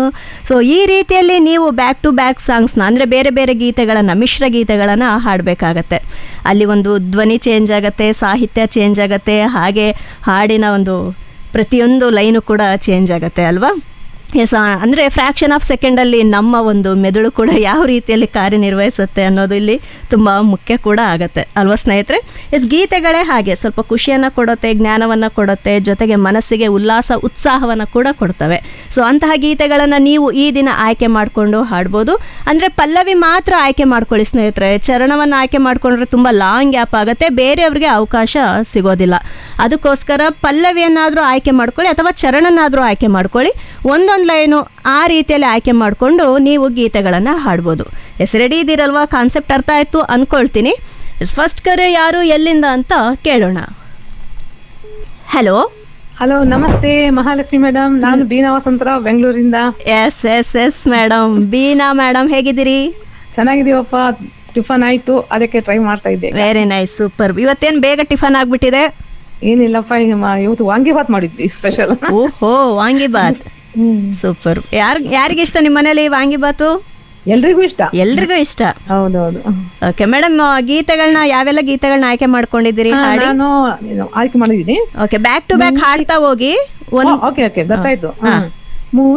So ಈ ರೀತಿಯಲ್ಲಿ ನೀವು ಬ್ಯಾಕ್ ಟು ಬ್ಯಾಕ್ ಸಾಂಗ್ಸ್ನ ಅಂದರೆ ಬೇರೆ ಬೇರೆ ಗೀತೆಗಳನ್ನು ಮಿಶ್ರ ಗೀತೆಗಳನ್ನು ಹಾಡಬೇಕಾಗತ್ತೆ ಅಲ್ಲಿ ಒಂದು ಧ್ವನಿ ಚೇಂಜ್ ಆಗುತ್ತೆ ಸಾಹಿತ್ಯ ಚೇಂಜ್ ಆಗುತ್ತೆ ಹಾಗೆ ಹಾಡಿನ ಒಂದು ಪ್ರತಿಯೊಂದು ಲೈನು ಕೂಡ ಚೇಂಜ್ ಆಗುತ್ತೆ ಅಲ್ವಾ ಎಸ್ ಅಂದರೆ ಫ್ರ್ಯಾಕ್ಷನ್ ಆಫ್ ಸೆಕೆಂಡಲ್ಲಿ ನಮ್ಮ ಒಂದು ಮೆದುಳು ಕೂಡ ಯಾವ ರೀತಿಯಲ್ಲಿ ಕಾರ್ಯನಿರ್ವಹಿಸುತ್ತೆ ಅನ್ನೋದು ಇಲ್ಲಿ ತುಂಬ ಮುಖ್ಯ ಕೂಡ ಆಗುತ್ತೆ ಅಲ್ವಾ ಸ್ನೇಹಿತರೆ ಎಸ್ ಗೀತೆಗಳೇ ಹಾಗೆ ಸ್ವಲ್ಪ ಖುಷಿಯನ್ನು ಕೊಡುತ್ತೆ ಜ್ಞಾನವನ್ನು ಕೊಡುತ್ತೆ ಜೊತೆಗೆ ಮನಸ್ಸಿಗೆ ಉಲ್ಲಾಸ ಉತ್ಸಾಹವನ್ನು ಕೂಡ ಕೊಡ್ತವೆ ಸೊ ಅಂತಹ ಗೀತೆಗಳನ್ನು ನೀವು ಈ ದಿನ ಆಯ್ಕೆ ಮಾಡಿಕೊಂಡು ಹಾಡ್ಬೋದು ಅಂದರೆ ಪಲ್ಲವಿ ಮಾತ್ರ ಆಯ್ಕೆ ಮಾಡ್ಕೊಳ್ಳಿ ಸ್ನೇಹಿತರೆ ಚರಣವನ್ನು ಆಯ್ಕೆ ಮಾಡಿಕೊಂಡ್ರೆ ತುಂಬ ಲಾಂಗ್ ಗ್ಯಾಪ್ ಆಗುತ್ತೆ ಬೇರೆಯವ್ರಿಗೆ ಅವಕಾಶ ಸಿಗೋದಿಲ್ಲ ಅದಕ್ಕೋಸ್ಕರ ಪಲ್ಲವಿಯನ್ನಾದರೂ ಆಯ್ಕೆ ಮಾಡ್ಕೊಳ್ಳಿ ಅಥವಾ ಚರಣನಾದರೂ ಆಯ್ಕೆ ಮಾಡ್ಕೊಳ್ಳಿ ಒಂದೊಂದು ಲೈನು ಆ ರೀತಿಯಲ್ಲಿ ಆಯ್ಕೆ ಮಾಡಿಕೊಂಡು ನೀವು ಗೀತೆಗಳನ್ನು ಹಾಡ್ಬೋದು ಎಸ್ ರೆಡಿ ಇದ್ದೀರಲ್ವಾ ಕಾನ್ಸೆಪ್ಟ್ ಅರ್ಥ ಆಯಿತು ಅಂದ್ಕೊಳ್ತೀನಿ ಫಸ್ಟ್ ಕರೆ ಯಾರು ಎಲ್ಲಿಂದ ಅಂತ ಕೇಳೋಣ ಹಲೋ ಹಲೋ ನಮಸ್ತೆ ಮಹಾಲಕ್ಷ್ಮಿ ಮೇಡಮ್ ನಾನು ಬೀನಾ ವಸಂತರಾವ್ ಬೆಂಗಳೂರಿಂದ yes yes yes madam Beena madam ಹೇಗಿದ್ದೀರಿ ಚೆನ್ನಾಗಿದೀವಪ್ಪ ಟಿಫನ್ ಆಯ್ತು ಅದಕ್ಕೆ ಟ್ರೈ ಮಾಡ್ತಾ ಇದ್ದೆ ವೆರಿ ನೈಸ್ ಸೂಪರ್ ಇವತ್ತೇನು ಬೇಗ ಟಿಫನ್ ಆಗ್ಬಿಟ್ಟಿದೆ ಏನಿಲ್ಲಪ್ಪ ಈ ಮ- ಇವತ್ತು ವಾಂಗಿಬಾತ್ ಮಾಡಿದ್ವಿ ಸ್ಪೆಷಲ್ ಓಹೋ ವಾಂಗಿಬಾತ್ ಸೂಪರ್ ಯಾರ್ ಯಾರಿಗಿಷ್ಟ ನಿಮ್ಮ ಮನೇಲಿ ವಾಂಗಿಬಾತು ಎಲ್ರಿಗೂ ಇಷ್ಟ ಎಲ್ರಿಗೂ ಇಷ್ಟ ಹೌದೌದು ಓಕೆ ಮೇಡಮ್ ಗೀತೆಗಳನ್ನ ಯಾವೆಲ್ಲ ಗೀತೆಗಳನ್ನ ಆಯ್ಕೆ ಮಾಡ್ಕೊಂಡಿದ್ದೀರಿ ಹಾ, ಹಾಡಿ ನಾನು ಇದು ಆಯ್ಕೆ ಮಾಡಿದ್ದೀನಿ ಓಕೆ ಬ್ಯಾಕ್ ಟು ಬ್ಯಾಕ್ ಹಾಡ್ತಾ ಹೋಗಿ ಒಂದ್ ಓಕೆ ಓಕೆ ಗೊತ್ತಾಯ್ತು ಹ್ಮ್. ಮೂ